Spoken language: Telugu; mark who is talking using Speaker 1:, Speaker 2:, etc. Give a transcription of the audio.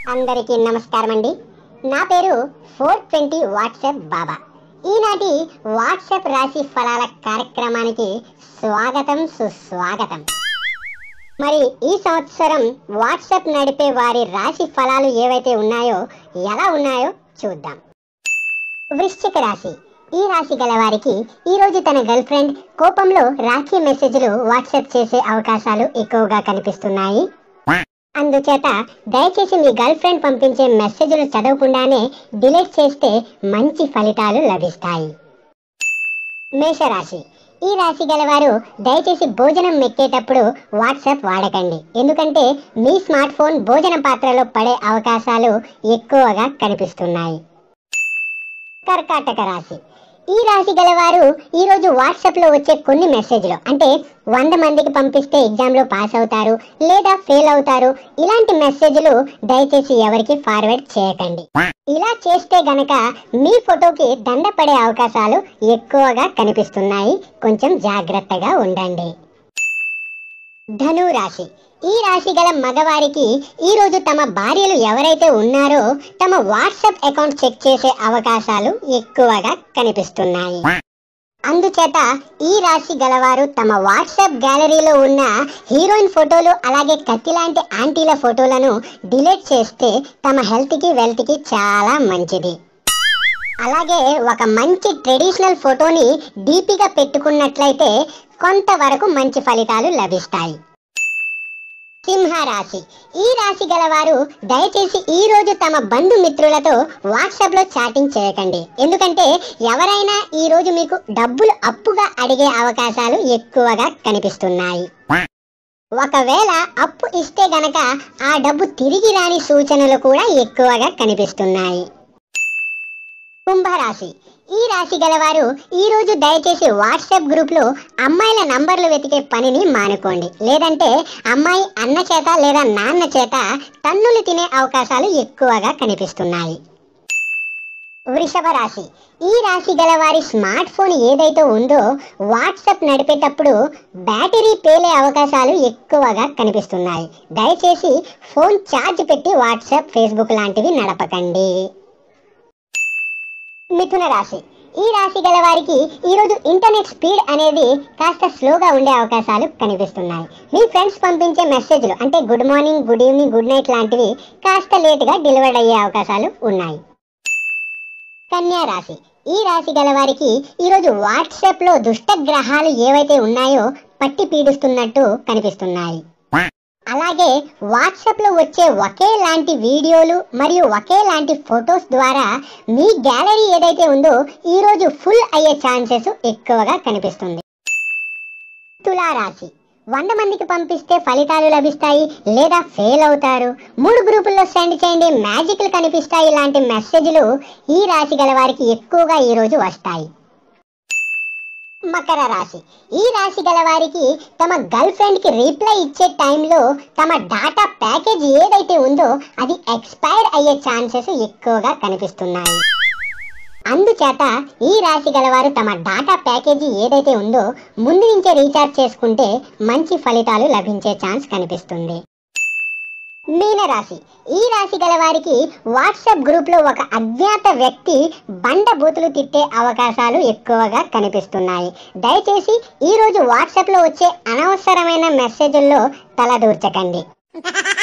Speaker 1: అందరికీ నమస్కారం అండి నా పేరు ఫోర్ ట్వంటీ వాట్సాప్ బాబా ఈనాటి వాట్సాప్ రాశి ఫలాల కార్యక్రమానికి స్వాగతం సుస్వాగతం మరి ఈ సంవత్సరం వాట్సాప్ నడిపే వారి రాశి ఫలాలు ఏవైతే ఉన్నాయో ఎలా ఉన్నాయో చూద్దాం వృశ్చిక రాశి ఈ రాశి గల వారికి ఈ రోజు తన గర్ల్ ఫ్రెండ్ కోపంలో రాఖీ మెసేజ్లు వాట్సాప్ చేసే అవకాశాలు ఎక్కువగా కనిపిస్తున్నాయి అందుచేత దయచేసి మీ గర్ల్ ఫ్రెండ్ పంపించే మెసేజ్లు చదవకుండానే డిలీట్ చేస్తే మంచి ఫలితాలు లభిస్తాయి మేషరాశి ఈ రాశి గలవారు దయచేసి భోజనం మెక్కేటప్పుడు వాట్సాప్ వాడకండి ఎందుకంటే మీ స్మార్ట్ ఫోన్ భోజన పాత్రలో పడే అవకాశాలు ఎక్కువగా కనిపిస్తున్నాయి కర్కాటక రాశి ఈ రాశి గలవారు ఈ రోజు వాట్సాప్ లో వచ్చే కొన్ని మెసేజ్లు అంటే వంద మందికి పంపిస్తే ఎగ్జామ్ లో పాస్ అవుతారు లేదా ఫెయిల్ అవుతారు ఇలాంటి మెసేజ్లు దయచేసి ఎవరికి ఫార్వర్డ్ చేయకండి ఇలా చేస్తే గనక మీ ఫోటోకి దండ పడే అవకాశాలు ఎక్కువగా కనిపిస్తున్నాయి కొంచెం జాగ్రత్తగా ఉండండి ధను రాశి ఈ రాశి గల మగవారికి ఈ రోజు తమ భార్యలు ఎవరైతే ఉన్నారో తమ వాట్సాప్ అకౌంట్ చెక్ చేసే అవకాశాలు ఎక్కువగా కనిపిస్తున్నాయి అందుచేత ఈ రాశి గలవారు తమ వాట్సాప్ గ్యాలరీలో ఉన్న హీరోయిన్ ఫోటోలు అలాగే కత్తి లాంటి ఆంటీల ఫోటోలను డిలీట్ చేస్తే తమ హెల్త్కి వెల్త్కి చాలా మంచిది అలాగే ఒక మంచి ట్రెడిషనల్ ఫోటోని డీపీగా పెట్టుకున్నట్లయితే కొంతవరకు మంచి ఫలితాలు లభిస్తాయి సింహరాశి ఈ రాశి గలవారు దయచేసి ఈ రోజు తమ బంధుమిత్రులతో వాట్సాప్ లో చాటింగ్ చేయకండి ఎందుకంటే ఎవరైనా ఈ రోజు మీకు డబ్బులు అప్పుగా అడిగే అవకాశాలు ఎక్కువగా కనిపిస్తున్నాయి ఒకవేళ అప్పు ఇస్తే గనక ఆ డబ్బు తిరిగి రాని సూచనలు కూడా ఎక్కువగా కనిపిస్తున్నాయి కుంభరాశి ఈ రాశి గలవారు ఈ రోజు దయచేసి వాట్సాప్ గ్రూప్ లో అమ్మాయిల నంబర్లు వెతికే పనిని మానుకోండి లేదంటే అమ్మాయి అన్న చేత లేదా నాన్న చేత తన్నులు తినే అవకాశాలు ఎక్కువగా కనిపిస్తున్నాయి వృషభ రాశి ఈ రాశి గల వారి స్మార్ట్ ఫోన్ ఏదైతే ఉందో వాట్సాప్ నడిపేటప్పుడు బ్యాటరీ పేలే అవకాశాలు ఎక్కువగా కనిపిస్తున్నాయి దయచేసి ఫోన్ ఛార్జ్ పెట్టి వాట్సాప్ ఫేస్బుక్ లాంటివి నడపకండి మిథున రాశి ఈ రాశి గల వారికి ఈరోజు ఇంటర్నెట్ స్పీడ్ అనేది కాస్త స్లోగా ఉండే అవకాశాలు కనిపిస్తున్నాయి మీ ఫ్రెండ్స్ పంపించే మెసేజ్లు అంటే good morning good evening good night లాంటివి కాస్త లేటుగా డెలివర్ అయ్యే అవకాశాలు ఉన్నాయి కన్యా రాశి ఈ రాశి గల వారికి ఈరోజు వాట్సాప్ లో దుష్ట గ్రహాలు ఏవైతే ఉన్నాయో పట్టి పీడిస్తున్నట్టు కనిపిస్తున్నాయి అలాగే వాట్సాప్ లో వచ్చే ఒకేలాంటి వీడియోలు మరియు ఒకేలాంటి ఫొటోస్ ద్వారా మీ గ్యాలరీ ఏదైతే ఉందో ఈ రోజు ఫుల్ అయ్యే ఛాన్సెస్ ఎక్కువగా కనిపిస్తుంది తులారాశి వంద మందికి పంపిస్తే ఫలితాలు లభిస్తాయి లేదా ఫెయిల్ అవుతారు మూడు గ్రూపుల్లో సెండ్ చేయండి మ్యాజిక్లు కనిపిస్తాయి ఇలాంటి మెసేజ్లు ఈ రాశి గల వారికి ఎక్కువగా ఈ రోజు వస్తాయి మకర రాశి ఈ రాశి గల వారికి తమ గర్ల్ ఫ్రెండ్ కి రిప్లై ఇచ్చే టైంలో తమ డాటా ప్యాకేజ్ ఏదైతే ఉందో అది ఎక్స్పైర్ అయ్యే ఛాన్సెస్ ఎక్కువగా కనిపిస్తున్నాయి అందుచేత ఈ రాశి గలవారు తమ డాటా ప్యాకేజీ ఏదైతే ఉందో ముందు నుంచే రీఛార్జ్ చేసుకుంటే మంచి ఫలితాలు లభించే ఛాన్స్ కనిపిస్తుంది మీనరాశి ఈ రాశి గల వారికి వాట్సాప్ గ్రూప్ లో ఒక అజ్ఞాత వ్యక్తి బండ బూతులు తిట్టే అవకాశాలు ఎక్కువగా కనిపిస్తున్నాయి దయచేసి ఈ రోజు వాట్సాప్ లో వచ్చే అనవసరమైన మెసేజ్ల్లో తలదూర్చకండి